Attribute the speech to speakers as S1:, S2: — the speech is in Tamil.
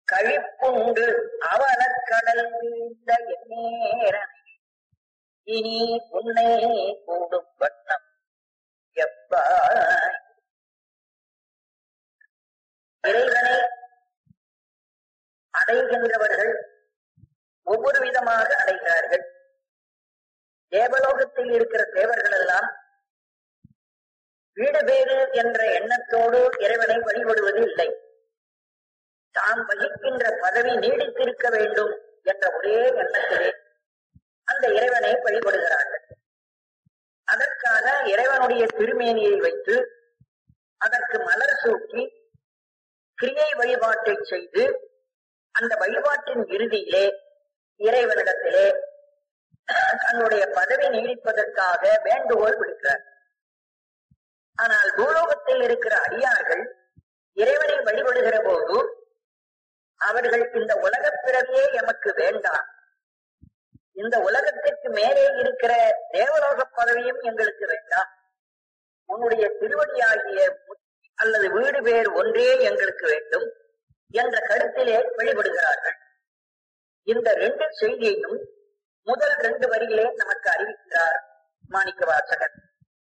S1: கழிப்புண்டு அவலக்கடல் வீழ்ந்த எந்நேரனை இனி உன்னை கூடும் வண்ணம் எப்பாய் இறைவனை அடைகின்றவர்கள் ஒவ்வொரு விதமாக அடைகிறார்கள் தேவலோகத்தில் இருக்கிற தேவர்கள் எல்லாம் வீடு பேறு என்ற எண்ணத்தோடு இறைவனை வழிபடுவது இல்லை தாம் வகிக்கின்ற பதவி நீடித்திருக்க வேண்டும் என்ற ஒரே எண்ணத்திலே அந்த இறைவனை வழிபடுகிறார்கள் அதற்காக இறைவனுடைய திருமேனியை வைத்து அதற்கு மலர் சூட்டி கிரியை வழிபாட்டை செய்து அந்த வழிபாட்டின் இறுதியிலே இறைவனிடத்திலே தன்னுடைய பதவி நீடிப்பதற்காக வேண்டுகோள் விடுக்கிறார் ஆனால் பூலோகத்தில் இருக்கிற அடியார்கள் இறைவனை வழிபடுகிற போது அவர்கள் இந்த உலகப் பிறவியே எமக்கு வேண்டாம் இந்த உலகத்திற்கு மேலே இருக்கிற தேவலோக பதவியும் எங்களுக்கு வேண்டாம் உன்னுடைய திருவடியாகிய அல்லது வீடு பேர் ஒன்றே எங்களுக்கு வேண்டும் என்ற கருத்திலே வழிபடுகிறார்கள் இந்த ரெண்டு செய்தியையும் முதல் ரெண்டு வரிகளே நமக்கு அறிவிக்கிறார் மாணிக்க வாசகன்